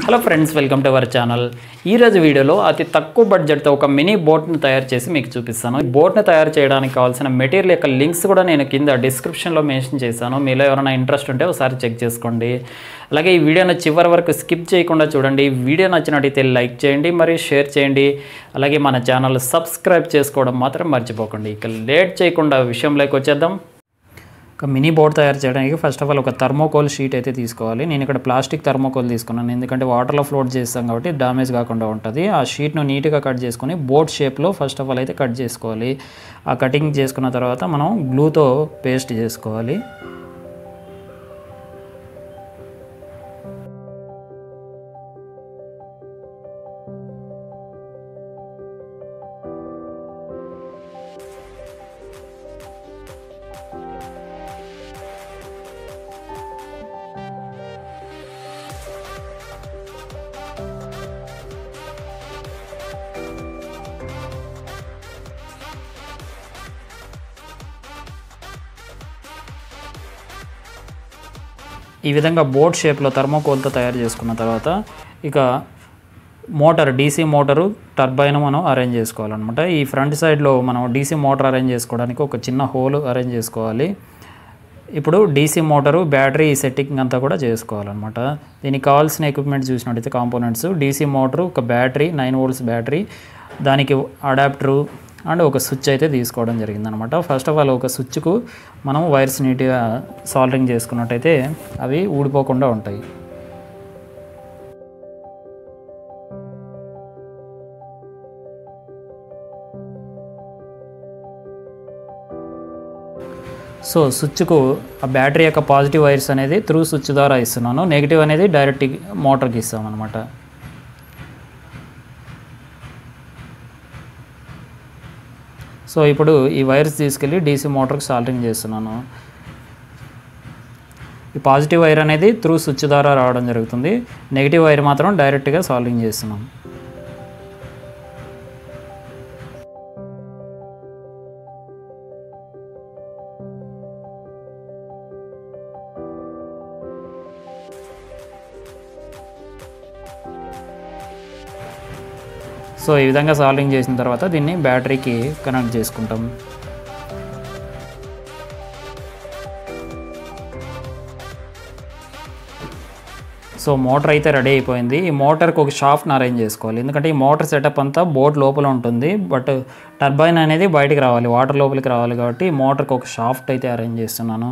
hello friends welcome to our channel ఈరోజు వీడియోలో అతి తక్కువ బడ్జెట్తో ఒక మినీ బోట్ను తయారు చేసి మీకు చూపిస్తాను ఈ బోట్ను తయారు చేయడానికి కావాల్సిన మెటీరియల్ యొక్క లింక్స్ కూడా నేను కింద డిస్క్రిప్షన్లో మెన్షన్ చేశాను మీలో ఎవరైనా ఇంట్రెస్ట్ ఉంటే ఒకసారి చెక్ చేసుకోండి అలాగే ఈ వీడియోను చివరి వరకు స్కిప్ చేయకుండా చూడండి ఈ వీడియో నచ్చినట్టయితే లైక్ చేయండి మరియు షేర్ చేయండి అలాగే మన ఛానల్ సబ్స్క్రైబ్ చేసుకోవడం మాత్రం మర్చిపోకండి ఇక లేట్ చేయకుండా విషయంలోకి వచ్చేద్దాం ఒక మినీ బోర్డ్ తయారు చేయడానికి ఫస్ట్ ఆఫ్ ఆల్ ఒక థర్మోకోల్ షీట్ అయితే తీసుకోవాలి నేను ఇక్కడ ప్లాస్టిక్ థర్మోకోల్ తీసుకున్నాను ఎందుకంటే వాటర్లో ఫ్లోట్ చేస్తాం కాబట్టి డ్యామేజ్ కాకుండా ఉంటుంది ఆ షీట్ను నీట్గా కట్ చేసుకొని బోర్డ్ షేప్లో ఫస్ట్ ఆఫ్ ఆల్ అయితే కట్ చేసుకోవాలి ఆ కటింగ్ చేసుకున్న తర్వాత మనం గ్లూతో పేస్ట్ చేసుకోవాలి ఈ విధంగా బోట్ షేప్లో థర్మోకోల్తో తయారు చేసుకున్న తర్వాత ఇక మోటార్ డీసీ మోటారు టర్బైన్ మనం అరేంజ్ చేసుకోవాలన్నమాట ఈ ఫ్రంట్ సైడ్లో మనం డీసీ మోటార్ అరేంజ్ చేసుకోవడానికి ఒక చిన్న హోల్ అరేంజ్ చేసుకోవాలి ఇప్పుడు డీసీ మోటారు బ్యాటరీ సెట్టింగ్ అంతా కూడా చేసుకోవాలన్నమాట దీనికి కావాల్సిన ఎక్విప్మెంట్ చూసినట్టయితే కాంపోనెంట్స్ డీసీ మోటారు ఒక బ్యాటరీ నైన్ వోల్ట్స్ బ్యాటరీ దానికి అడాప్టరు అండ్ ఒక స్విచ్ అయితే తీసుకోవడం జరిగిందనమాట ఫస్ట్ ఆఫ్ ఆల్ ఒక స్విచ్కు మనం వైర్స్ నీట్గా సాల్డరింగ్ చేసుకున్నట్టయితే అవి ఊడిపోకుండా ఉంటాయి సో స్విచ్కు ఆ బ్యాటరీ యొక్క పాజిటివ్ వైర్స్ అనేది త్రూ స్విచ్ ద్వారా ఇస్తున్నాను నెగిటివ్ అనేది డైరెక్ట్ మోటార్కి ఇస్తాం అనమాట సో ఇప్పుడు ఈ వైర్స్ తీసుకెళ్ళి డీసీ మోటార్కి సాల్టరింగ్ చేస్తున్నాను ఈ పాజిటివ్ వైర్ అనేది త్రూ స్విచ్ ద్వారా రావడం జరుగుతుంది నెగిటివ్ వైర్ మాత్రం డైరెక్ట్గా సాల్వింగ్ చేస్తున్నాం సో ఈ విధంగా సాల్వింగ్ చేసిన తర్వాత దీన్ని బ్యాటరీకి కనెక్ట్ చేసుకుంటాం సో మోటార్ అయితే రెడీ అయిపోయింది ఈ మోటార్కి ఒక షాఫ్ట్ని అరేంజ్ చేసుకోవాలి ఎందుకంటే ఈ మోటార్ సెటప్ అంతా బోట్ లోపల ఉంటుంది బట్ టర్బైన్ అనేది బయటికి రావాలి వాటర్ లోపలికి రావాలి కాబట్టి ఈ మోటార్కి ఒక షాఫ్ట్ అయితే అరేంజ్ చేస్తున్నాను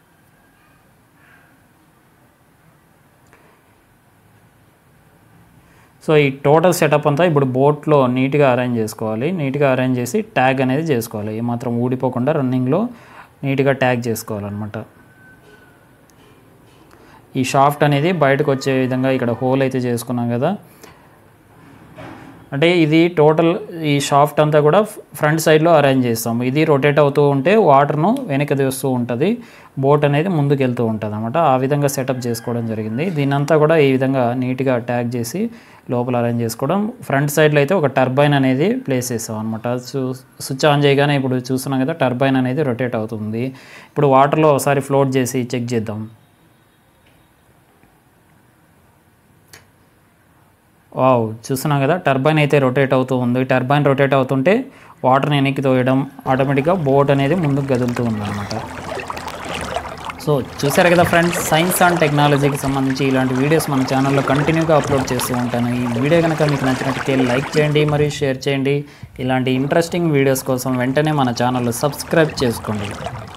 సో ఈ టోటల్ సెటప్ అంతా ఇప్పుడు బోట్లో నీట్గా అరేంజ్ చేసుకోవాలి నీట్గా అరేంజ్ చేసి ట్యాగ్ అనేది చేసుకోవాలి ఏమాత్రం ఊడిపోకుండా రన్నింగ్లో నీట్గా ట్యాగ్ చేసుకోవాలన్నమాట ఈ షాఫ్ట్ అనేది బయటకు వచ్చే విధంగా ఇక్కడ హోల్ అయితే చేసుకున్నాం కదా అంటే ఇది టోటల్ ఈ షాఫ్ట్ అంతా కూడా ఫ్రంట్ సైడ్లో అరేంజ్ చేస్తాము ఇది రొటేట్ అవుతూ ఉంటే వాటర్ను వెనక్కి తీస్తూ ఉంటుంది బోట్ అనేది ముందుకు వెళ్తూ ఉంటుంది అనమాట ఆ విధంగా సెటప్ చేసుకోవడం జరిగింది దీనంతా కూడా ఈ విధంగా నీట్గా ట్యాగ్ చేసి లోపల అరేంజ్ చేసుకోవడం ఫ్రంట్ సైడ్లో అయితే ఒక టర్బైన్ అనేది ప్లేస్ చేస్తాం అనమాట స్విచ్ ఆన్ చేయగానే ఇప్పుడు చూస్తున్నాం కదా టర్బైన్ అనేది రొటేట్ అవుతుంది ఇప్పుడు వాటర్లో ఒకసారి ఫ్లోట్ చేసి చెక్ చేద్దాం వావ్ చూస్తున్నాం కదా టర్బైన్ అయితే రొటేట్ అవుతూ ఉంది టర్బైన్ రొటేట్ అవుతుంటే వాటర్ని వెనక్కి తోయడం ఆటోమేటిక్గా బోట్ అనేది ముందుకు కదులుతూ ఉందన్నమాట సో చూసారు కదా ఫ్రెండ్స్ సైన్స్ అండ్ టెక్నాలజీకి సంబంధించి ఇలాంటి వీడియోస్ మన ఛానల్లో కంటిన్యూగా అప్లోడ్ చేస్తూ ఉంటాను ఈ వీడియో కనుక మీకు నచ్చినట్లయితే లైక్ చేయండి మరియు షేర్ చేయండి ఇలాంటి ఇంట్రెస్టింగ్ వీడియోస్ కోసం వెంటనే మన ఛానల్ సబ్స్క్రైబ్ చేసుకోండి